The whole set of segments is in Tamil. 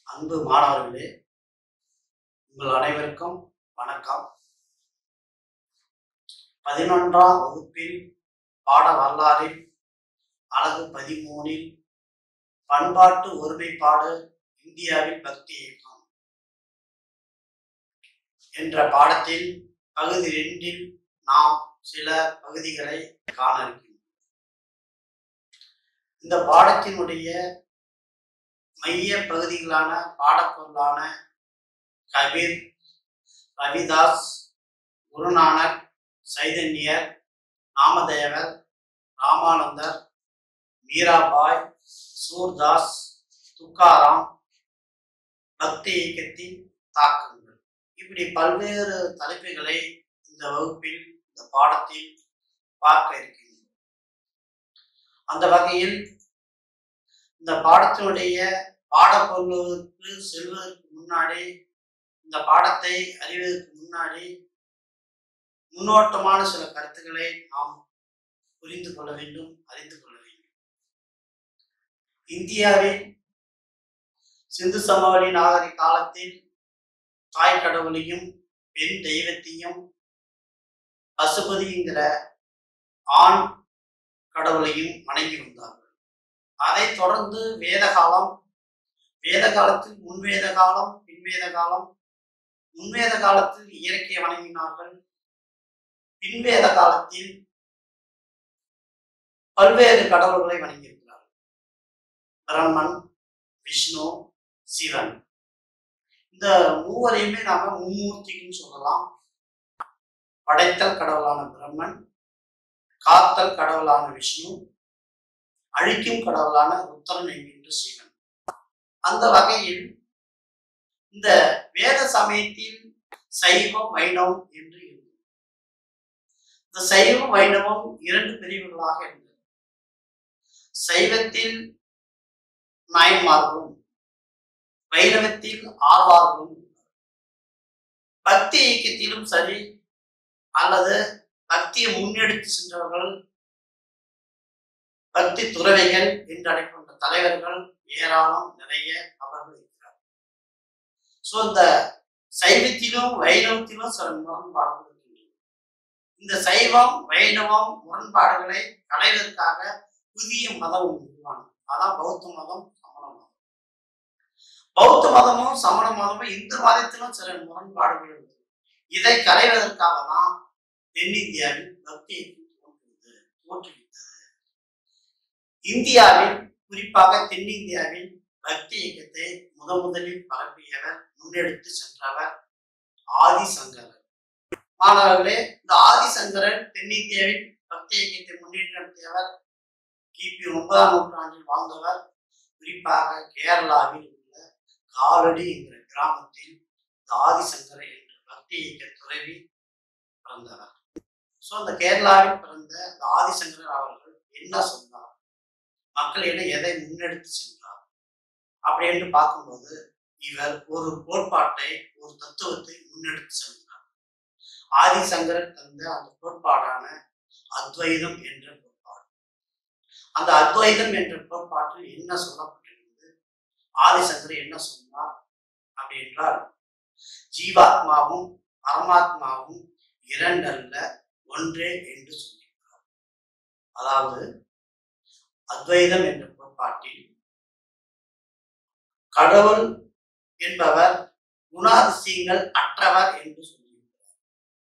அன்பு மாணவர்களே உங்கள் அனைவருக்கும் வணக்கம் பதினொன்றாம் வகுப்பில் பாட வரலாறில் அழகு பதிமூனில் பண்பாட்டு ஒருமைப்பாடு இந்தியாவில் பக்தி இயக்கம் என்ற பாடத்தில் பகுதி ரெண்டில் நாம் சில பகுதிகளை காண இருக்கின்றோம் இந்த பாடத்தினுடைய மைய பகுதிகளான பாடப்பொருளான கபீர் ரவிதாஸ் குருநானக் சைதன்யர் நாமதேவர் ராமானந்தர் மீராபாய் சூர்தாஸ் துக்காராம் பக்தி இயக்கத்தின் தாக்கங்கள் இப்படி பல்வேறு தலைப்புகளை இந்த வகுப்பில் இந்த பாடத்தில் பார்க்க இருக்கின்றோம் அந்த வகையில் இந்த பாடத்தினுடைய பாடப்பொருளுக்கு செல்வதற்கு முன்னாடி இந்த பாடத்தை அறிவதற்கு முன்னாடி முன்னோட்டமான சில கருத்துக்களை நாம் புரிந்து கொள்ள வேண்டும் அறிந்து கொள்ள வேண்டும் இந்தியாவில் சிந்து சமவெளி நாகரிக காலத்தில் தாய் கடவுளையும் பெண் தெய்வத்தையும் பசுபதிங்கிற ஆண் கடவுளையும் வணங்கி வந்தார்கள் அதைத் தொடர்ந்து வேத காலம் வேத காலத்தில் முன்வேத காலம் பின்வேத காலம் முன்வேத காலத்தில் இயற்கையை வணங்கினார்கள் பின்வேத காலத்தில் பல்வேறு கடவுள்களை வணங்கியிருக்கிறார்கள் பிரம்மன் விஷ்ணு சிவன் இந்த மூவரையுமே நாம மும்மூர்த்திக்குன்னு சொல்லலாம் படைத்தல் கடவுளான பிரம்மன் காத்தல் கடவுளான விஷ்ணு அழிக்கும் கடவுளான ருத்ரன் என்கின்ற சிவன் அந்த வகையில் இந்த வேத சமயத்தில் சைவம் வைணவம் என்று இருந்தது இந்த சைவம் வைணவம் இரண்டு பிரிவுகளாக இருந்தது சைவத்தில் நாயன்மார்களும் வைணவத்தில் ஆழ்வார்களும் பக்தி இயக்கத்திலும் சரி அல்லது பக்தியை முன்னெடுத்து சென்றவர்கள் பக்தி துறவைகள் என்று அழைக்கின்ற தலைவர்கள் ஏராளம் நிறைய அவர்கள் இருக்கிறார் ஸோ இந்த சைவத்திலும் வைணவத்திலும் சில முரண்பாடுகள் இருக்கின்றன இந்த சைவம் வைணவம் முரண்பாடுகளை களைவதற்காக புதிய மதம் ஒன்று உருவானது அதான் பௌத்த மதம் சமண மதம் பௌத்த மதமும் சமண மதமும் இந்து மதத்திலும் சில முரண்பாடுகள் இருந்தது இதை களைவதற்காக தான் தென்னிந்தியாவில் பக்தி தோன்றியது தோற்றுவித்தது இந்தியாவில் குறிப்பாக தென்னிந்தியாவில் பக்தி இயக்கத்தை முத முதலில் பரப்பியவர் முன்னெடுத்து சென்றவர் ஆதிசங்கரர் மாணவர்களே இந்த ஆதிசங்கரர் தென்னிந்தியாவில் பக்தி இயக்கத்தை முன்னேற்றவர் கிபி ஒன்பதாம் நூற்றாண்டில் வாழ்ந்தவர் குறிப்பாக கேரளாவில் உள்ள காலடி என்கிற கிராமத்தில் இந்த ஆதிசங்கரர் என்ற பக்தி இயக்க துறவி பிறந்தவர் ஸோ அந்த கேரளாவில் பிறந்த இந்த ஆதிசங்கரர் அவர்கள் என்ன சொன்னார் மக்களிடம் எதை முன்னெடுத்து சென்றார் அப்படி என்று பார்க்கும்போது இவர் ஒரு கோட்பாட்டை ஒரு தத்துவத்தை முன்னெடுத்து சென்றார் ஆதிசங்கரர் தந்த அந்த கோட்பாடான அத்வைதம் என்ற கோட்பாடு அந்த அத்வைதம் என்ற கோட்பாட்டில் என்ன சொல்லப்பட்டிருந்தது ஆதிசங்கரர் என்ன சொன்னார் அப்படி என்றால் ஜீவாத்மாவும் பரமாத்மாவும் இரண்டல்ல ஒன்றே என்று சொல்லியிருக்கிறார் அதாவது அத்வைதம் என்ற கோட்பாட்டில் கடவுள் என்பவர் குணாதிசயங்கள் அற்றவர் என்று சொல்லியிருக்கிறார்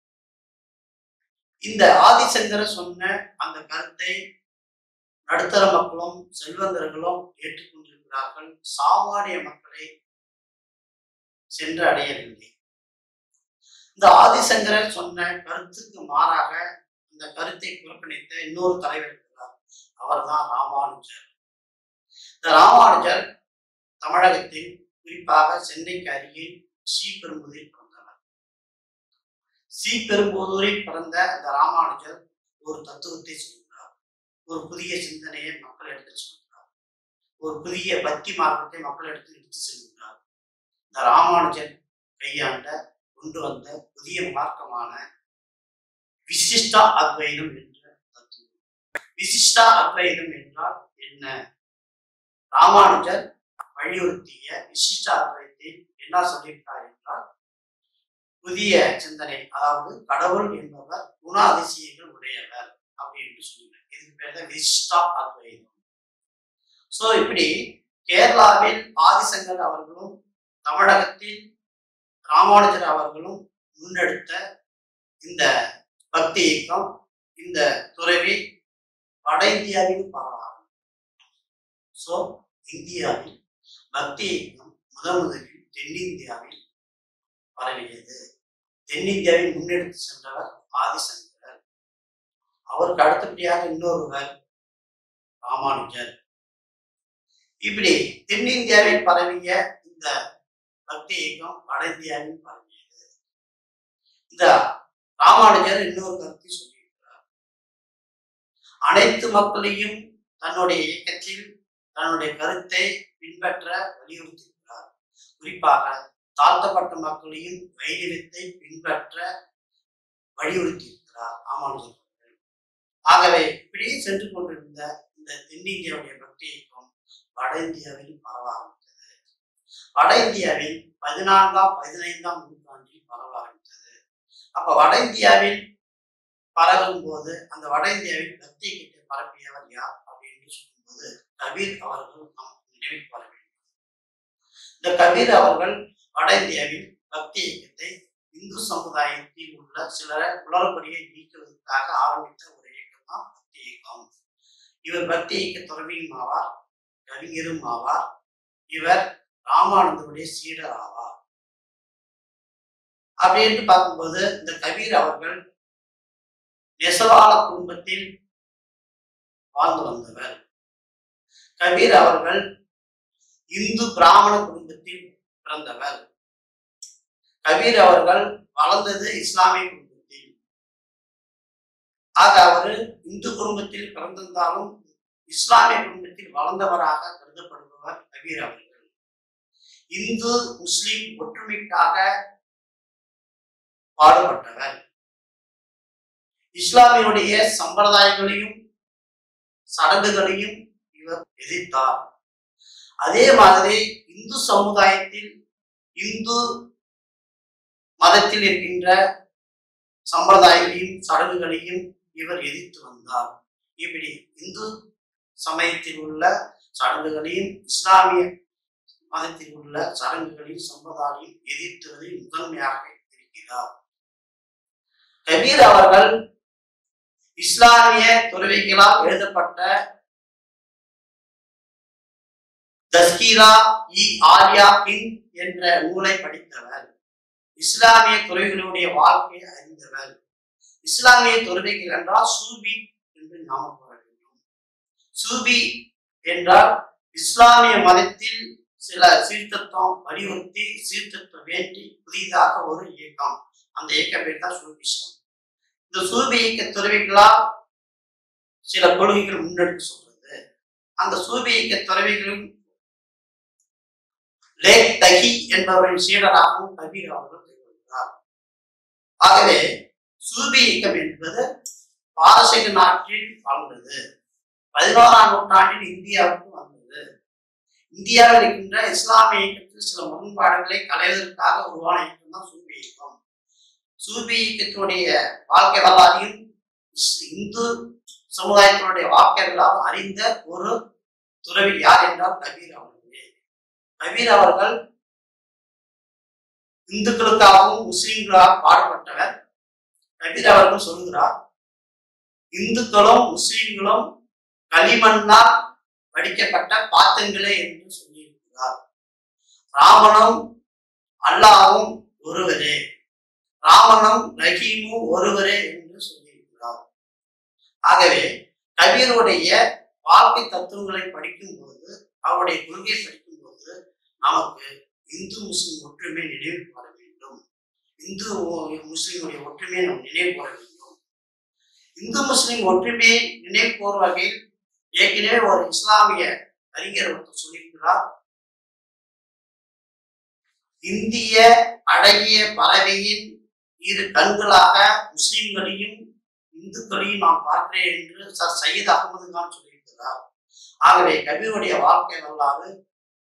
இந்த ஆதிசங்கர சொன்ன அந்த கருத்தை நடுத்தர மக்களும் செல்வந்தர்களும் ஏற்றுக்கொண்டிருக்கிறார்கள் சாமானிய மக்களை சென்று அடையவில்லை இந்த ஆதிசங்கரர் சொன்ன கருத்துக்கு மாறாக இந்த கருத்தை புறக்கணித்த இன்னொரு தலைவர் இருக்கிறார் அவர்தான் ராமானுஜர் இந்த ராமானுஜர் தமிழகத்தில் குறிப்பாக சென்னைக்கு அருகில் ஸ்ரீபெரும்புதூரில் பிறந்தவர் ஸ்ரீபெரும்புதூரில் பிறந்த இந்த ராமானுஜர் ஒரு தத்துவத்தை சொல்கிறார் ஒரு புதிய சிந்தனையை மக்கள் எடுத்து சொல்கிறார் ஒரு புதிய பக்தி மார்க்கத்தை மக்கள் எடுத்து எடுத்து செல்கிறார் இந்த ராமானுஜன் கையாண்ட கொண்டு வந்த புதிய மார்க்கமான விசிஷ்டா அத்வைதம் என்ற தத்துவம் விசிஷ்டா அத்வைதம் என்றால் என்ன ராமானுஜர் வலியுறுத்திய விசிஷ்டாத்வைத்தில் என்ன சொல்லியிருக்கார் என்றால் புதிய சிந்தனை அதாவது கடவுள் என்பவர் குண அதிசயங்கள் உடையவர் அப்படின்னு சொல்லுவார் இதுக்கு பேர் தான் விசிஷ்டா அத்வைதம் சோ இப்படி கேரளாவில் ஆதிசங்கர் அவர்களும் தமிழகத்தில் ராமானுஜர் அவர்களும் முன்னெடுத்த இந்த பக்தி இயக்கம் இந்த துறவி வட இந்தியாவில் பரவாகும் சோ இந்தியாவில் பக்தி இயக்கம் முதன் முதலில் தென்னிந்தியாவில் பரவியது தென்னிந்தியாவில் முன்னெடுத்து சென்றவர் ஆதிசங்கரர் அவருக்கு அடுத்தபடியாக இன்னொருவர் ராமானுஜர் இப்படி தென்னிந்தியாவில் பரவிய இந்த பக்தி இயக்கம் வட இந்தியாவில் பரவியது இந்த ராமானுஜர் இன்னொரு கருத்தை சொல்லியிருக்கிறார் அனைத்து மக்களையும் தன்னுடைய இயக்கத்தில் தன்னுடைய கருத்தை பின்பற்ற வலியுறுத்தியிருக்கிறார் குறிப்பாக தாழ்த்தப்பட்ட மக்களையும் வைணவத்தை பின்பற்ற வலியுறுத்தியிருக்கிறார் ராமானுஜர் அவர்கள். ஆகவே இப்படியே சென்று கொண்டிருந்த இந்த தென்னிந்தியாவுடைய பக்தி இயக்கம் வட இந்தியாவில் பரவ ஆரம்பித்தது வட இந்தியாவில் பதினான்காம் பதினைந்தாம் நூற்றாண்டில் பரவ ஆரம்பித்தது அப்ப வட இந்தியாவில் பரவும் போது அந்த வட இந்தியாவில் பக்தி கிட்ட பரப்பியவர் யார் அப்படின்னு சொல்லும்போது கபீர் அவர்கள் நமக்கு நினைவுக்கு வர வேண்டும் இந்த கபீர் அவர்கள் வட இந்தியாவில் பக்தி இயக்கத்தை இந்து சமுதாயத்தில் உள்ள சிலரை குளறுபடியை நீக்குவதற்காக ஆரம்பித்த ஒரு இயக்கம் தான் பக்தி இயக்கம் இவர் பக்தி இயக்க துறவியும் ஆவார் கவிஞரும் ஆவார் இவர் ராமானந்தருடைய சீடர் ஆவார் அப்படின்னு பார்க்கும்போது இந்த கபீர் அவர்கள் நெசவாள குடும்பத்தில் வாழ்ந்து வந்தவர் கபீர் அவர்கள் இந்து பிராமண குடும்பத்தில் பிறந்தவர் கபீர் அவர்கள் வளர்ந்தது இஸ்லாமிய குடும்பத்தில் ஆக அவர் இந்து குடும்பத்தில் பிறந்திருந்தாலும் இஸ்லாமிய குடும்பத்தில் வளர்ந்தவராக கருதப்படுபவர் கபீர் அவர்கள் இந்து முஸ்லிம் ஒற்றுமைக்காக பாடுபட்டவர் இஸ்லாமியுடைய சம்பிரதாயங்களையும் சடங்குகளையும் இவர் எதிர்த்தார் அதே மாதிரி இந்து சமுதாயத்தில் இந்து மதத்தில் இருக்கின்ற சம்பிரதாயங்களையும் சடங்குகளையும் இவர் எதிர்த்து வந்தார் இப்படி இந்து சமயத்தில் உள்ள சடங்குகளையும் இஸ்லாமிய மதத்தில் உள்ள சடங்குகளையும் சம்பிரதாயம் எதிர்த்துவதில் முதன்மையாக இருக்கிறார் கபீர் அவர்கள் இஸ்லாமிய துறவிகளால் எழுதப்பட்ட தஸ்கீரா இ ஆலியா பின் என்ற நூலை படித்தவர் இஸ்லாமிய துறவிகளுடைய வாழ்க்கையை அறிந்தவர் இஸ்லாமிய துறவிகள் என்றால் சூபி என்று நாம கூற வேண்டும் சூபி என்றால் இஸ்லாமிய மதத்தில் சில சீர்திருத்தம் வலியுறுத்தி சீர்திருத்தம் வேண்டி புதிதாக ஒரு இயக்கம் அந்த இயக்கம் பேர் தான் சூபிசம் இந்த சூபி இயக்க துறவிகளால் சில கொள்கைகள் முன்னெடுத்து சொல்றது அந்த சூபி இயக்க துறவிகளும் லேக் தகி என்பவரின் சீடராகவும் கபீர் அவர்கள் திகழ்கிறார் ஆகவே சூபி இயக்கம் என்பது பாரசீக நாட்டில் வாழ்ந்தது பதினோராம் நூற்றாண்டில் இந்தியாவுக்கு வந்தது இந்தியாவில் இருக்கின்ற இஸ்லாமிய இயக்கத்தில் சில முரண்பாடுகளை களைவதற்காக உருவான இயக்கம் தான் சூபி இயக்கம் சூபி இயக்கத்தினுடைய வாழ்க்கை வரலாறையும் இஸ்- இந்து சமுதாயத்தினுடைய வாழ்க்கை வரலாறும் அறிந்த ஒரு துறவி யார் என்றால் கபீர் அவர்களே கபீர் அவர்கள் இந்துக்களுக்காகவும் முஸ்லிம்களாக பாடுபட்டவர் கபீர் அவர்கள் சொல்கிறார் இந்துக்களும் முஸ்லிம்களும் களிமண்ணால் வடிக்கப்பட்ட பாத்தங்களே என்று சொல்லியிருக்கிறார் ராமனும் அல்லாவும் ஒருவரே ராமனும் ரஹீமும் ஒருவரே என்று சொல்லியிருக்கிறார் ஆகவே கபீருடைய வாழ்க்கை தத்துவங்களை படிக்கும்போது அவருடைய கொள்கையை படிக்கும்போது நமக்கு இந்து முஸ்லிம் ஒற்றுமை நினைவு வர வேண்டும் இந்து முஸ்லிமுடைய ஒற்றுமையை நாம் நினைவு கூற வேண்டும் இந்து முஸ்லிம் ஒற்றுமையை நினைவு கூறும் வகையில் ஏற்கனவே ஒரு இஸ்லாமிய அறிஞர் ஒருத்தர் சொல்லியிருக்கிறார் இந்திய அழகிய பறவையின் இரு கண்களாக முஸ்லிம்களையும் இந்துக்களையும் நான் பார்க்கிறேன் என்று சர் சையத் அகமது கான் சொல்லியிருக்கிறார் ஆகவே கபீருடைய வாழ்க்கை வரலாறு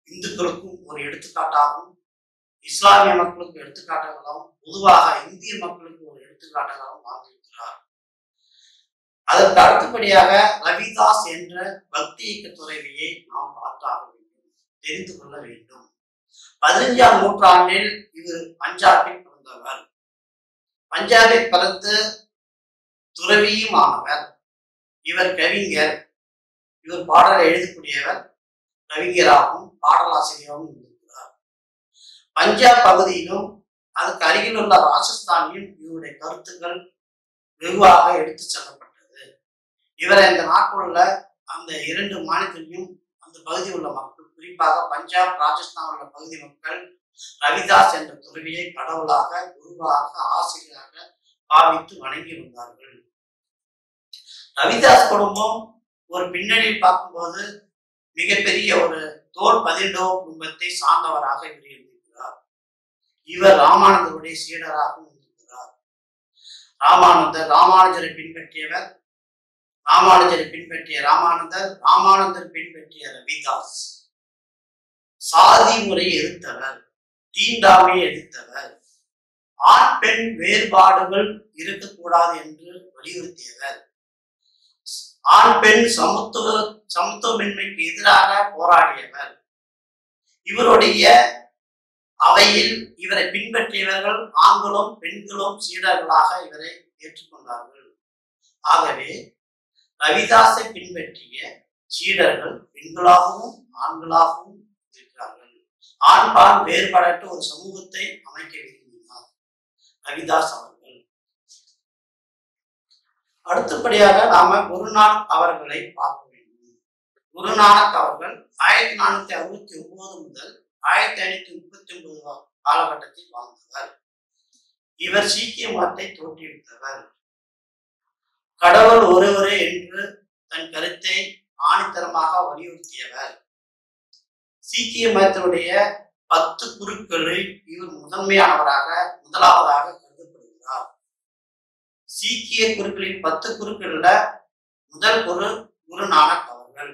இந்துக்களுக்கும் ஒரு எடுத்துக்காட்டாகவும் இஸ்லாமிய மக்களுக்கு எடுத்துக்காட்டாகவும் பொதுவாக இந்திய மக்களுக்கு ஒரு எடுத்துக்காட்டாகவும் வாழ்ந்திருக்கிறார் அதற்கு அடுத்தபடியாக ரவிதாஸ் என்ற பக்தி இயக்க துறவியை நாம் பார்த்தாக வேண்டும் தெரிந்து கொள்ள வேண்டும் பதினைஞ்சாம் நூற்றாண்டில் இவர் பஞ்சாபில் பிறந்தவர் பஞ்சாபில் பிறந்து துறவியும் ஆனவர் இவர் கவிஞர் இவர் பாடலை எழுதக்கூடியவர் கவிஞராகவும் பாடலாசிரியராகவும் இருக்கிறார் பஞ்சாப் பகுதியிலும் அதுக்கு அருகில் உள்ள ராஜஸ்தானிலும் இவருடைய கருத்துக்கள் வெகுவாக எடுத்து செல்லப்பட்டது இவரை இந்த நாட்டில் உள்ள அந்த இரண்டு மாநிலத்திலையும் அந்த பகுதியில் உள்ள மக்கள் குறிப்பாக பஞ்சாப் ராஜஸ்தான் உள்ள பகுதி மக்கள் ரவிதாஸ் என்ற துறவியை கடவுளாக குருவாக ஆசிரியராக பாவித்து வணங்கி வந்தார்கள் ரவிதாஸ் குடும்பம் ஒரு பின்னணியில் பார்க்கும்போது மிகப்பெரிய ஒரு தோல் பதினோ குடும்பத்தை சார்ந்தவராக இவர் இருந்திருக்கிறார் இவர் ராமானந்தருடைய சீடராகவும் இருக்கிறார் ராமானந்தர் ராமானுஜரை பின்பற்றியவர் ராமானுஜரை பின்பற்றிய ராமானந்தர் ராமானந்தர் பின்பற்றிய ரவிதாஸ் சாதி முறையை எதிர்த்தவர் தீண்டாமையை எதிர்த்தவர் ஆண் பெண் வேறுபாடுகள் இருக்கக்கூடாது என்று வலியுறுத்தியவர் ஆண் பெண் சமத்துவ சமத்துவமின்மைக்கு எதிராக போராடியவர் இவருடைய அவையில் இவரை பின்பற்றியவர்கள் ஆண்களும் பெண்களும் சீடர்களாக இவரை ஏற்றுக்கொண்டார்கள் ஆகவே ரவிதாஸை பின்பற்றிய சீடர்கள் பெண்களாகவும் ஆண்களாகவும் இருக்கிறார்கள் ஆண்பால் வேறுபடற்ற ஒரு சமூகத்தை அமைக்க விரும்பினார் ரவிதாஸ் அவர்கள் அடுத்தபடியாக நாம குருநானக் அவர்களை பார்க்க வேண்டும் குருநானக் அவர்கள் ஆயிரத்தி நானூத்தி அறுபத்தி ஒன்பது முதல் ஆயிரத்தி ஐநூத்தி முப்பத்தி ஒன்பது காலகட்டத்தில் வாழ்ந்தவர் இவர் சீக்கிய மதத்தை தோற்றுவித்தவர் கடவுள் ஒருவரே என்று தன் கருத்தை ஆணித்தரமாக வலியுறுத்தியவர் சீக்கிய மதத்தினுடைய பத்து குருக்களில் இவர் முதன்மையானவராக முதலாவதாக கருதப்படுகிறார் சீக்கிய குருக்களின் பத்து குருக்கள்ல முதல் குரு குரு நானக் அவர்கள்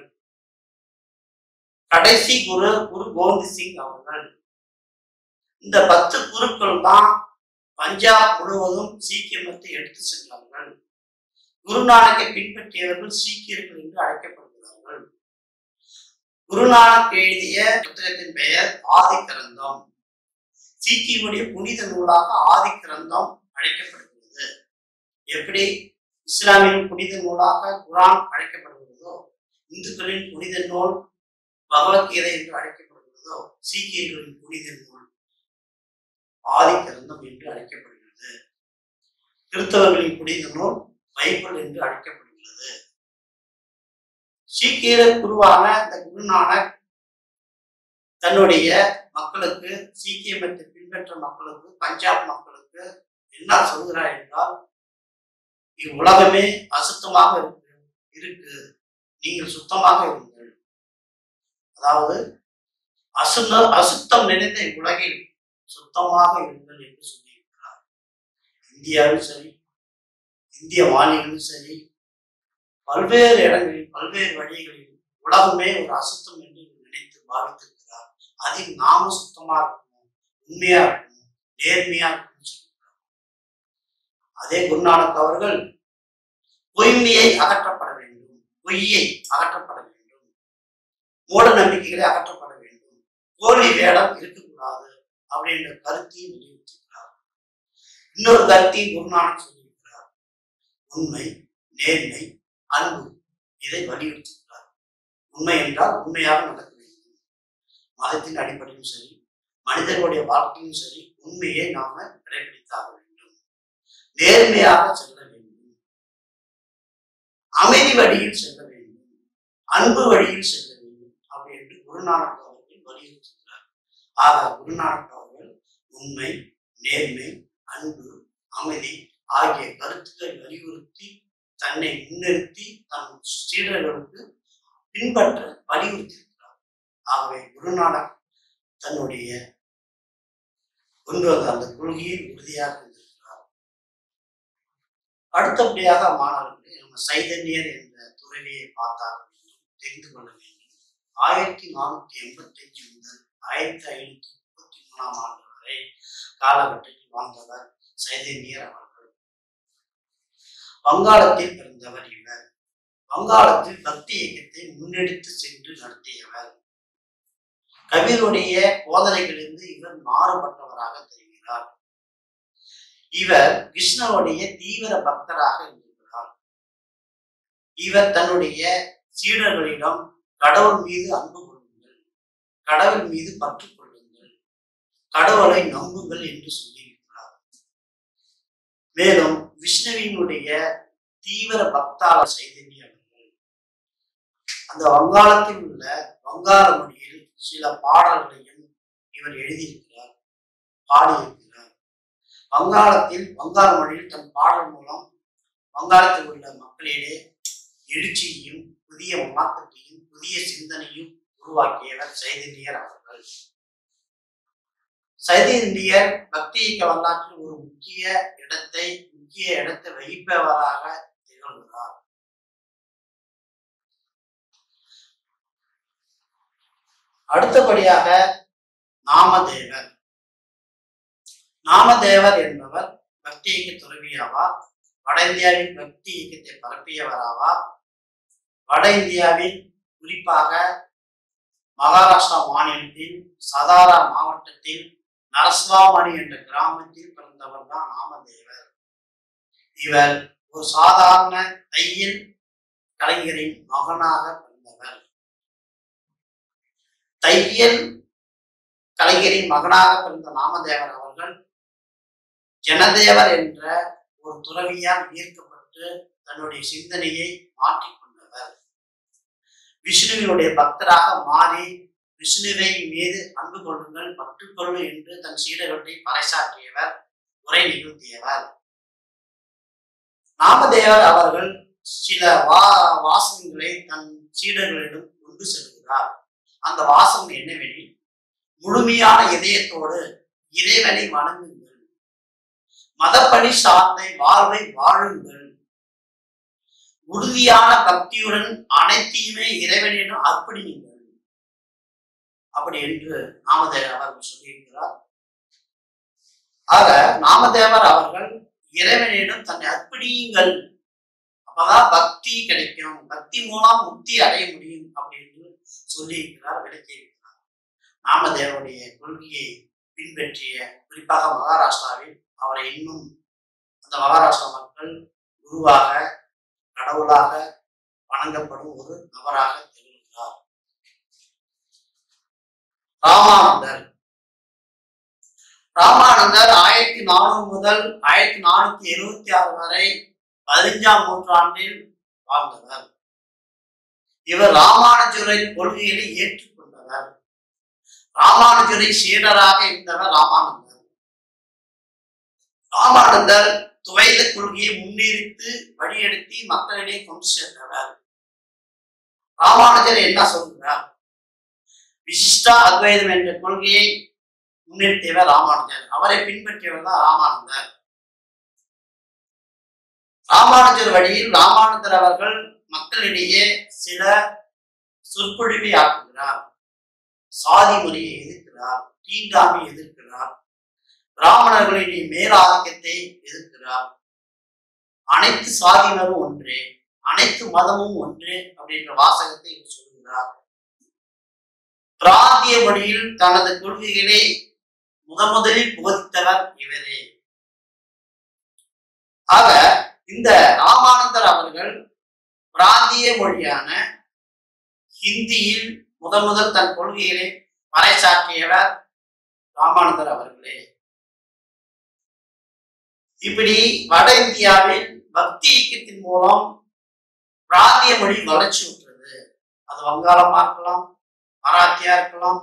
கடைசி குரு குரு கோவிந்த் சிங் அவர்கள் இந்த பத்து குருக்கள் தான் பஞ்சாப் முழுவதும் சீக்கிய மதத்தை எடுத்து சென்றார்கள் குருநானக்கை பின்பற்றியவர்கள் சீக்கியர்கள் என்று அழைக்கப்படுகிறார்கள் குருநானக் எழுதிய புத்தகத்தின் பெயர் ஆதி கிரந்தம் சீக்கியமுடைய புனித நூலாக ஆதி கிரந்தம் அழைக்கப்படுகிறது எப்படி இஸ்லாமியின் புனித நூலாக குரான் அழைக்கப்படுகிறதோ இந்துக்களின் புனித நூல் பகவத்கீதை என்று அழைக்கப்படுகிறதோ சீக்கியர்களின் புனித நூல் ஆதி கிரந்தம் என்று அழைக்கப்படுகிறது கிறிஸ்தவர்களின் புனித நூல் பைபிள் என்று அழைக்கப்படுகிறது சீக்கிய குருவான இந்த குருநானக் தன்னுடைய மக்களுக்கு சீக்கிய மதத்தை பின்பற்ற மக்களுக்கு பஞ்சாப் மக்களுக்கு என்ன சொல்கிறார் என்றால் இவ்வுலகமே அசுத்தமாக இருக்கு இருக்கு நீங்கள் சுத்தமாக இருங்கள் அதாவது அசுத்த அசுத்தம் நிறைந்த இவ்வுலகில் சுத்தமாக இருங்கள் என்று சொல்லியிருக்கிறார் இந்தியாவில் சரி இந்திய மாநிலங்களும் சரி பல்வேறு இடங்களில் பல்வேறு வழிகளில் உலகமே ஒரு அசுத்தம் என்று நினைத்து பாவித்திருக்கிறார் அதில் நாம சுத்தமா இருக்கணும் உண்மையா இருக்கணும் நேர்மையா இருக்கணும்னு சொல்லியிருக்கிறார் அதே குருநானக் அவர்கள் பொய்மையை அகற்றப்பட வேண்டும் பொய்யை அகற்றப்பட வேண்டும் மூட நம்பிக்கைகளை அகற்றப்பட வேண்டும் போலி வேடம் இருக்கக்கூடாது அப்படின்ற கருத்தையும் வெளியிட்டிருக்கிறார் இன்னொரு கருத்தையும் குருநானக் சொல்லியிருக்கிறார் உண்மை நேர்மை அன்பு இதை வலியுறுத்துகிறார் உண்மை என்றால் உண்மையாக நடக்க வேண்டும் மதத்தின் அடிப்படையும் சரி மனிதர்களுடைய வாழ்க்கையும் சரி உண்மையை நாம கடைபிடித்தாக வேண்டும் நேர்மையாக செல்ல வேண்டும் அமைதி வழியில் செல்ல வேண்டும் அன்பு வழியில் செல்ல வேண்டும் அப்படி என்று குருநானக் அவர்கள் வலியுறுத்துகிறார் ஆக குருநானக் அவர்கள் உண்மை நேர்மை அன்பு அமைதி ஆகிய கருத்துக்களை வலியுறுத்தி தன்னை முன்னிறுத்தி தன் சீடர்களுக்கு பின்பற்ற வலியுறுத்தியிருக்கிறார் ஆகவே குருநானக் தன்னுடைய கொண்டு வந்த அந்த கொள்கையில் உறுதியாக இருந்திருக்கிறார் அடுத்தபடியாக மாணவர்களே நம்ம சைதன்யர் என்ற துறவியை பார்த்தாக வேண்டும் தெரிந்து கொள்ள வேண்டும் ஆயிரத்தி நானூத்தி எண்பத்தி அஞ்சு முதல் ஆயிரத்தி ஐநூத்தி முப்பத்தி மூணாம் ஆண்டு வரை காலகட்டத்தில் வாழ்ந்தவர் சைதன்யர் அவர்கள் வங்காளத்தில் பிறந்தவர் இவர் வங்காளத்தில் பக்தி இயக்கத்தை முன்னெடுத்து சென்று நடத்தியவர் கபீருடைய போதனைகளிலிருந்து இவர் மாறுபட்டவராக தெரிகிறார் இவர் கிருஷ்ணனுடைய தீவிர பக்தராக இருக்கிறார் இவர் தன்னுடைய சீடர்களிடம் கடவுள் மீது அன்பு கொள்ளுங்கள் கடவுள் மீது பற்று கொள்ளுங்கள் கடவுளை நம்புங்கள் என்று சொல்லியிருக்கிறார் மேலும் விஷ்ணுவினுடைய தீவிர பக்தாள சைதன்ய அவர்கள் அந்த வங்காளத்தில் உள்ள வங்காள மொழியில் சில பாடல்களையும் இவர் எழுதியிருக்கிறார் பாடியிருக்கிறார் வங்காளத்தில் வங்காள மொழியில் தன் பாடல் மூலம் வங்காளத்தில் உள்ள மக்களிடையே எழுச்சியையும் புதிய மாற்றத்தையும் புதிய சிந்தனையும் உருவாக்கியவர் சைதன்யர் அவர்கள் சைதன்யர் பக்தி இயக்க வரலாற்றில் ஒரு முக்கிய இடத்தை முக்கிய இடத்தை வகிப்பவராக திகழ்கிறார் அடுத்தபடியாக நாமதேவர் நாமதேவர் என்பவர் பக்தி இயக்க துறவியாவார் வட இந்தியாவில் பக்தி இயக்கத்தை பரப்பியவராவார் வட இந்தியாவில் குறிப்பாக மகாராஷ்டிரா மாநிலத்தில் சதாரா மாவட்டத்தில் நரஸ்வாமணி என்ற கிராமத்தில் பிறந்தவர் தான் நாமதேவர் இவர் ஒரு சாதாரண தையல் கலைஞரின் மகனாக பிறந்தவர் தையல் கலைஞரின் மகனாக பிறந்த நாமதேவர் அவர்கள் ஜனதேவர் என்ற ஒரு துறவியால் ஈர்க்கப்பட்டு தன்னுடைய சிந்தனையை மாற்றிக்கொண்டவர் விஷ்ணுவினுடைய பக்தராக மாறி விஷ்ணுவை மீது அன்பு கொள்ளுங்கள் பற்றுக்கொள்ளு என்று தன் சீடர்களை பறைசாற்றியவர் உரை நிகழ்த்தியவர் நாமதேவர் அவர்கள் சில வா வாசகங்களை தன் சீடர்களிடம் கொண்டு செல்கிறார் அந்த வாசகம் என்னவெனில் முழுமையான இதயத்தோடு இறைவனை வணங்குங்கள் மதப்படி சார்ந்த வாழ்வை வாழுங்கள் உறுதியான பக்தியுடன் அனைத்தையுமே இறைவனிடம் அர்ப்பணியுங்கள் அப்படி என்று நாமதேவர் அவர்கள் சொல்லியிருக்கிறார் ஆக நாமதேவர் அவர்கள் இறைவனிடம் தன்னை அர்ப்பணியுங்கள் அப்பதான் பக்தி கிடைக்கும் பக்தி மூலம் முக்தி அடைய முடியும் அப்படின்னு சொல்லியிருக்கிறார் விளக்கியிருக்கிறார் நாமதேவருடைய கொள்கையை பின்பற்றிய குறிப்பாக மகாராஷ்டிராவில் அவரை இன்னும் அந்த மகாராஷ்டிரா மக்கள் குருவாக கடவுளாக வணங்கப்படும் ஒரு நபராக திகழ்கிறார் ராமானந்தர் ராமானந்தர் ஆயிரத்தி நானூறு முதல் ஆயிரத்தி நானூத்தி எழுபத்தி ஆறு வரை பதினஞ்சாம் நூற்றாண்டில் வாழ்ந்தவர் இவர் ராமானுஜரின் கொள்கைகளை ஏற்றுக்கொண்டவர் ராமானுஜரை சீடராக இருந்தவர் ராமானந்தர் ராமானந்தர் துவைத கொள்கையை முன்னிறுத்து வழியெடுத்து மக்களிடையே கொண்டு சென்றவர் ராமானுஜர் என்ன சொல்கிறார் விசிஷ்டா அத்வைதம் என்ற கொள்கையை முன்னிறுத்தியவர் ராமானுஜர் அவரை பின்பற்றியவர் தான் ராமானந்தர் ராமானுஜர் வழியில் ராமானுஜர் அவர்கள் மக்களிடையே சில சொற்பொழிவை ஆக்குகிறார் சாதி முறையை எதிர்க்கிறார் தீண்டாமை எதிர்க்கிறார் பிராமணர்களின் மேலாதிக்கத்தை எதிர்க்கிறார் அனைத்து சாதியினரும் ஒன்றே அனைத்து மதமும் ஒன்றே அப்படின்ற வாசகத்தை இவர் சொல்கிறார் பிராந்திய மொழியில் தனது கொள்கைகளை முத முதலில் போதித்தவர் இவரே ஆக இந்த ராமானந்தர் அவர்கள் பிராந்திய மொழியான ஹிந்தியில் முத முதல் தன் கொள்கைகளை பறைசாற்றியவர் ராமானந்தர் அவர்களே இப்படி வட இந்தியாவில் பக்தி இயக்கத்தின் மூலம் பிராந்திய மொழி வளர்ச்சி விட்டுறது அது வங்காளமா இருக்கலாம் மராத்தியா இருக்கலாம்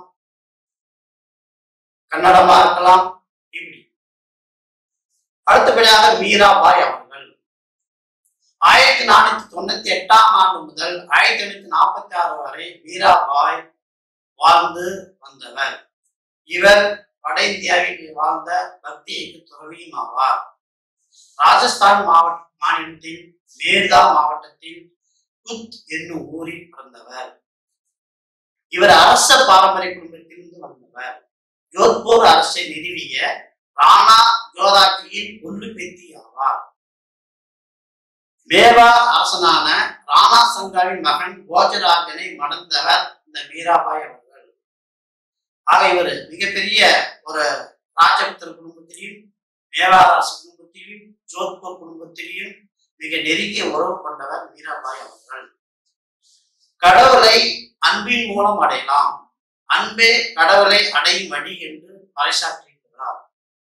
கன்னடமா இருக்கலாம் இப்படி அடுத்தபடியாக மீராபாய் அவர்கள் ஆயிரத்தி நானூத்தி தொண்ணூத்தி எட்டாம் ஆண்டு முதல் ஆயிரத்தி எண்ணூத்தி நாற்பத்தி ஆறு வரை மீராபாய் வாழ்ந்து வந்தவர் இவர் வட இந்தியாவில் வாழ்ந்த பக்தி இயக்க துறவியும் ஆவார் ராஜஸ்தான் மாவட்ட மாநிலத்தின் மேர்தா மாவட்டத்தில் குத் என்னும் ஊரில் பிறந்தவர் இவர் அரச பாரம்பரிய குடும்பத்திலிருந்து வந்தவர் ஜோத்பூர் அரசை நிறுவிய ராணா ஜோதாஜியின் கொல்லு பேத்தி ஆவார் மேவா அரசனான ராணா சங்காவின் மகன் போஜராஜனை மணந்தவர் இந்த மீராபாய் அவர்கள் ஆக இவர் மிகப்பெரிய ஒரு ராஜபுத்திர குடும்பத்திலையும் மேவா அரச குடும்பத்திலையும் ஜோத்பூர் குடும்பத்திலையும் மிக நெருங்கிய உறவு கொண்டவர் மீராபாய் அவர்கள் கடவுளை அன்பின் மூலம் அடையலாம் அன்பே கடவுளை அடையும் வழி என்று பறைசாற்றியிருக்கிறார்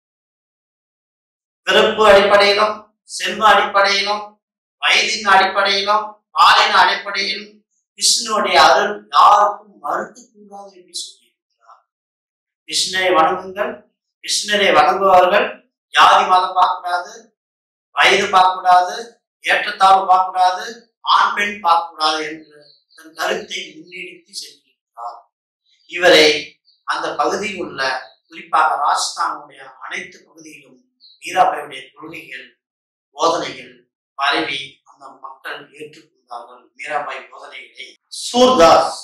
பிறப்பு அடிப்படையிலும் செல்வ அடிப்படையிலும் வயதின் அடிப்படையிலும் பாலின அடிப்படையிலும் விஷ்ணுவுடைய அருள் யாருக்கும் மறுக்க கூடாது என்று சொல்லியிருக்கிறார் விஷ்ணுவை வணங்குங்கள் விஷ்ணுவை வணங்குபவர்கள் ஜாதி மதம் பார்க்கக்கூடாது வயது பார்க்கக்கூடாது ஏற்றத்தாழ்வு பார்க்கக்கூடாது ஆண் பெண் பார்க்கக்கூடாது என்று தன் கருத்தை முன்னெடுத்து சென்றிருக்கிறார் இவரை அந்த பகுதியில் உள்ள குறிப்பாக ராஜஸ்தானுடைய அனைத்து பகுதியிலும் மீராபாயுடைய கொள்கைகள் போதனைகள் பரவி அந்த மக்கள் ஏற்றுக்கொண்டார்கள் மீராபாய் போதனைகளை சூர்தாஸ்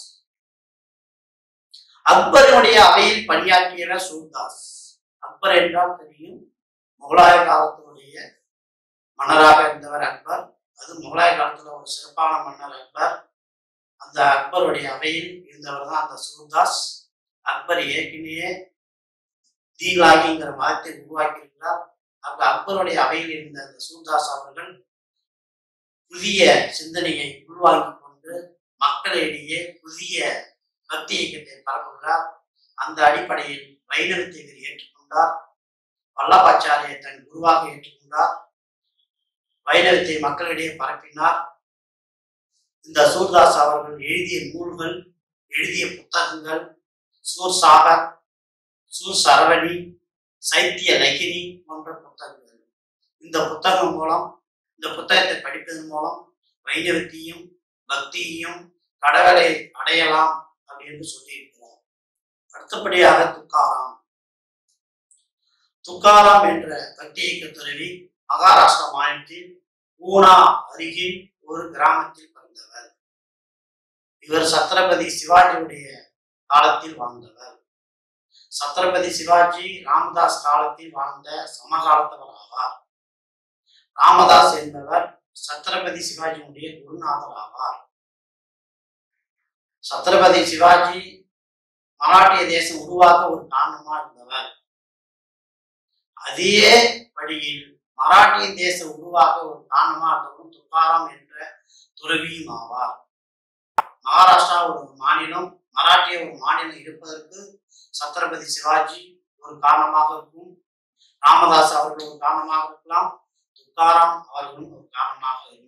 அக்பரினுடைய அவையில் பணியாற்றியவர் சூர்தாஸ் அக்பர் என்றால் தெரியும் முகலாய காலத்தினுடைய மன்னராக இருந்தவர் அக்பர் அது முகலாய காலத்துல ஒரு சிறப்பான மன்னர் அக்பர் அந்த அக்பருடைய அவையில் இருந்தவர் தான் அந்த சூர்தாஸ் அக்பர் ஏற்கனவே தீலாகிங்கிற மதத்தை உருவாக்கி இருக்கிறார் அங்க அக்பருடைய அவையில் இருந்த அந்த சூர்தாஸ் அவர்கள் புதிய சிந்தனையை உள்வாங்கிக் கொண்டு மக்களிடையே புதிய பக்தி இயக்கத்தை பரப்புகிறார் அந்த அடிப்படையில் வைணவத்தை இவர் ஏற்றுக்கொண்டார் வல்லபாச்சாரியை தன் குருவாக ஏற்றுக்கொண்டார் வைணவத்தை மக்களிடையே பரப்பினார் இந்த சூர்தாஸ் அவர்கள் எழுதிய நூல்கள் எழுதிய புத்தகங்கள் சூர் சாகர் சூர் சரவணி சைத்திய லகிரி போன்ற புத்தகங்கள் இந்த புத்தகம் மூலம் இந்த புத்தகத்தை படிப்பதன் மூலம் வைணவத்தையும் பக்தியையும் கடவுளை அடையலாம் அப்படின்னு சொல்லியிருக்கிறார் அடுத்தபடியாக துக்காராம் துக்காராம் என்ற பக்தி இயக்க துறவி மகாராஷ்டிரா மாநிலத்தில் பூனா அருகில் ஒரு கிராமத்தில் பிறந்தவர் இவர் சத்ரபதி சிவாஜியுடைய காலத்தில் வாழ்ந்தவர் சத்ரபதி சிவாஜி ராமதாஸ் காலத்தில் வாழ்ந்த சமகாலத்தவர் ஆவார் ராமதாஸ் என்பவர் சத்ரபதி சிவாஜியுடைய குருநாதர் ஆவார் சத்ரபதி சிவாஜி மராட்டிய தேசம் உருவாக ஒரு காரணமா இருந்தவர் அதே வழியில் மராட்டிய தேசம் உருவாக ஒரு காரணமா இருந்தவரும் துக்காராம் என்ற துறவியும் ஆவார் மகாராஷ்டிரா ஒரு மாநிலம் மராட்டிய ஒரு மாநிலம் இருப்பதற்கு சத்ரபதி சிவாஜி ஒரு காரணமாக இருக்கும் ராமதாஸ் அவர்கள் ஒரு காரணமாக இருக்கலாம் துக்காராம் அவர்களும் ஒரு காரணமாக இருந்திருக்கும்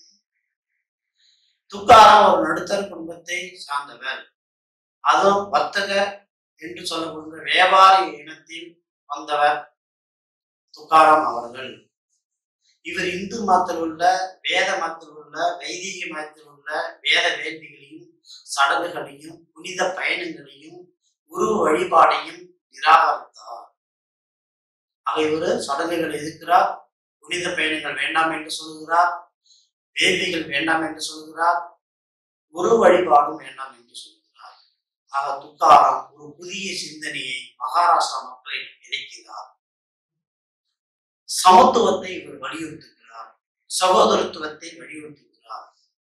துக்காராம் ஒரு நடுத்தர குடும்பத்தை சார்ந்தவர் அதுவும் வர்த்தக என்று சொல்லப்படுகிற வியாபாரி இனத்தில் வந்தவர் துக்காராம் அவர்கள் இவர் இந்து மதத்தில் உள்ள வேத மதத்தில் உள்ள வைதிக மதத்தில் உள்ள வேத வேள்விகளையும் சடங்குகளையும் புனித பயணங்களையும் குரு வழிபாடையும் நிராகரித்தார் ஆக இவர் சடங்குகள் எதிர்க்கிறார் புனித பயணங்கள் வேண்டாம் என்று சொல்லுகிறார் வேள்விகள் வேண்டாம் என்று சொல்லுகிறார் குரு வழிபாடும் வேண்டாம் என்று சொல்லுகிறார் ஆக துக்காராம் ஒரு புதிய சிந்தனையை மகாராஷ்டிரா மக்களிடம் விதைக்கிறார் சமத்துவத்தை இவர் வலியுறுத்துகிறார் சகோதரத்துவத்தை வலியுறுத்துகிறார்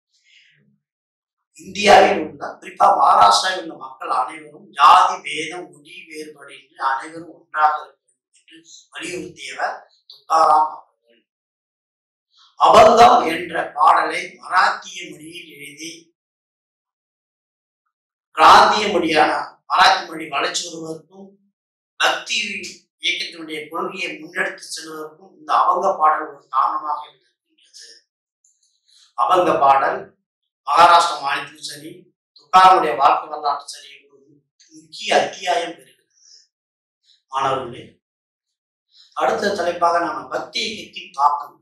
இந்தியாவில் உள்ள குறிப்பா மகாராஷ்டிராவில் உள்ள மக்கள் அனைவரும் ஜாதி பேதம் மொழி வேறுபாடு என்று அனைவரும் ஒன்றாக இருக்கிறோம் என்று வலியுறுத்தியவர் துக்காராம் அவர்கள் அபங்கம் என்ற பாடலை மராத்திய மொழியில் எழுதி பிராந்திய மொழியான மராத்தி மொழி வளர்ச்சி வருவதற்கும் பக்தி இயக்கத்தினுடைய கொள்கையை முன்னெடுத்து செல்வதற்கும் இந்த அபங்க பாடல் ஒரு காரணமாக இருக்கின்றது அபங்க பாடல் மகாராஷ்டிரா மாநிலத்திலும் சரி துக்காரனுடைய வாழ்க்கை வரலாற்று சரி ஒரு முக்கிய அத்தியாயம் பெறுகிறது மாணவர்களே அடுத்த தலைப்பாக நாம பக்தி இயக்கத்தின் தாக்கம்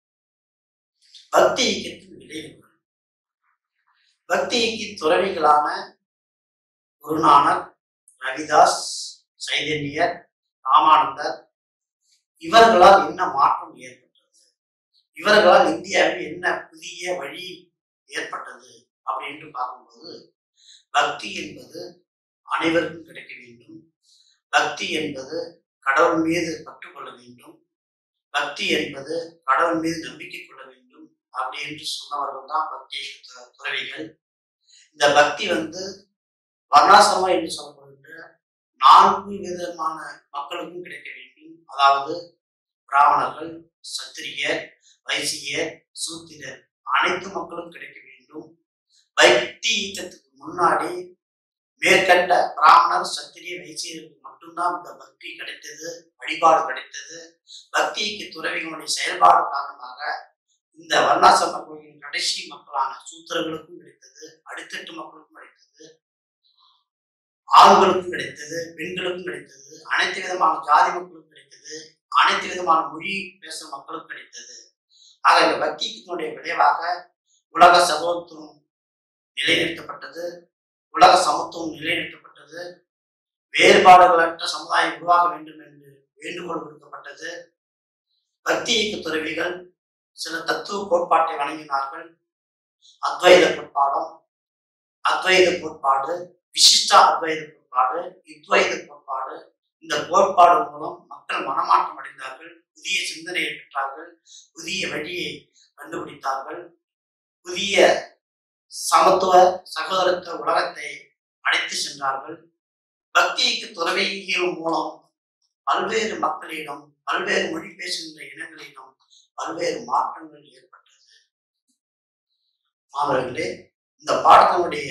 பக்தி இயக்கத்தின் விளைவுகள் பக்தி இயக்கின் துறவிகளான குருநானக் ரவிதாஸ் சைதன்யர் ராமானந்தர் இவர்களால் என்ன மாற்றம் ஏற்பட்டது இவர்களால் இந்தியாவில் என்ன புதிய வழி ஏற்பட்டது அப்படின்னு பார்க்கும்போது பக்தி என்பது அனைவருக்கும் கிடைக்க வேண்டும் பக்தி என்பது கடவுள் மீது பற்று கொள்ள வேண்டும் பக்தி என்பது கடவுள் மீது நம்பிக்கை கொள்ள வேண்டும் அப்படி என்று சொன்னவர்கள் தான் பக்தி து- துறவிகள் இந்த பக்தி வந்து வர்ணாசிரமம் என்று சொல்லப்படுகின்ற நான்கு விதமான மக்களுக்கும் கிடைக்க வேண்டும் அதாவது பிராமணர்கள் சத்திரியர் வைசியர் சூத்திரர் அனைத்து மக்களும் கிடைக்க வேண்டும் பக்தி இயக்கத்துக்கு முன்னாடி மேற்கண்ட பிராமணர் சத்திரிய வைசியருக்கு மட்டும்தான் இந்த பக்தி கிடைத்தது வழிபாடு கிடைத்தது பக்திக்கு துறவிகளுடைய செயல்பாடு காரணமாக இந்த வர்ணாசிரம கோயிலின் கடைசி மக்களான சூத்திரர்களுக்கும் கிடைத்தது அடித்தட்டு மக்களுக்கும் கிடைத்தது ஆண்களுக்கும் கிடைத்தது பெண்களுக்கும் கிடைத்தது அனைத்து விதமான ஜாதி மக்களுக்கும் கிடைத்தது அனைத்து விதமான மொழி பேசும் மக்களுக்கும் கிடைத்தது ஆக இந்த பக்தியினுடைய விளைவாக உலக சகோதரத்துவம் நிலைநிறுத்தப்பட்டது உலக சமத்துவம் நிலைநிறுத்தப்பட்டது வேறுபாடுகளற்ற சமுதாயம் உருவாக வேண்டும் என்று வேண்டுகோள் விடுக்கப்பட்டது பக்தி இயக்க துறவிகள் சில தத்துவ கோட்பாட்டை வழங்கினார்கள் அத்வைத கோட்பாடம் அத்வைத கோட்பாடு விசிஷ்ட அத்வைத கோட்பாடு இத்வைத கோட்பாடு இந்த கோட்பாடு மூலம் மக்கள் மனமாற்றம் அடைந்தார்கள் புதிய சிந்தனையை பெற்றார்கள் புதிய வழியை கண்டுபிடித்தார்கள் புதிய சமத்துவ சகோதரத்துவ உலகத்தை அழைத்து சென்றார்கள் பக்திக்கு துறவிகள் மூலம் பல்வேறு மக்களிடம் பல்வேறு மொழி பேசுகின்ற இனங்களிடம் பல்வேறு மாற்றங்கள் ஏற்பட்டது மாணவர்களே இந்த பாடத்தினுடைய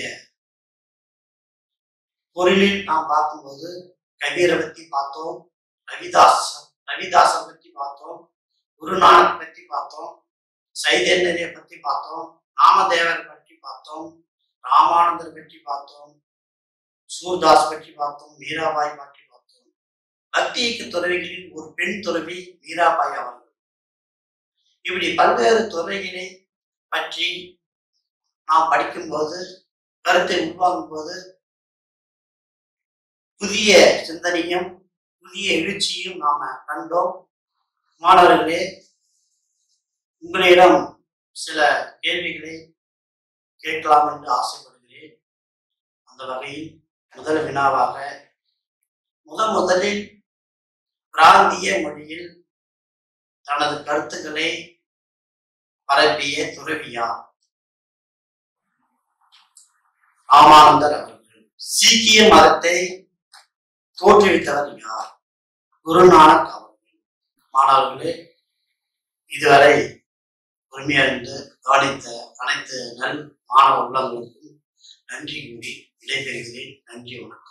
பொருளில் நாம் பார்க்கும்போது கபீரை பத்தி பார்த்தோம் ரவிதாஸ் ரவிதாசன் பத்தி பார்த்தோம் குருநானக் பத்தி பார்த்தோம் சைதன்யரை பத்தி பார்த்தோம் நாமதேவர் பற்றி பார்த்தோம் ராமானந்தர் பற்றி பார்த்தோம் சூர்தாஸ் பற்றி பார்த்தோம் மீராபாய் பற்றி பார்த்தோம் பக்தி இயக்க துறவிகளில் ஒரு பெண் துறவி மீராபாய் அவர்கள் இப்படி பல்வேறு துறைகளை பற்றி நாம் படிக்கும்போது கருத்தை உள்வாங்கும் போது புதிய சிந்தனையும் புதிய எழுச்சியும் நாம கண்டோம் மாணவர்களே உங்களிடம் சில கேள்விகளை கேட்கலாம் என்று ஆசைப்படுகிறேன் அந்த வகையில் முதல் வினாவாக முதன் முதலில் பிராந்திய மொழியில் தனது கருத்துக்களை பரப்பிய துறவியா ராமானந்தர் அவர்கள் சீக்கிய மதத்தை தோற்றுவித்தவர் யார் குருநானக் அவர்கள் மாணவர்களே இதுவரை பொறுமையறிந்து கவனித்த அனைத்து நல் மாணவ உள்ளங்களுக்கும் நன்றி கூறி விடைபெறுகிறேன் நன்றி வணக்கம்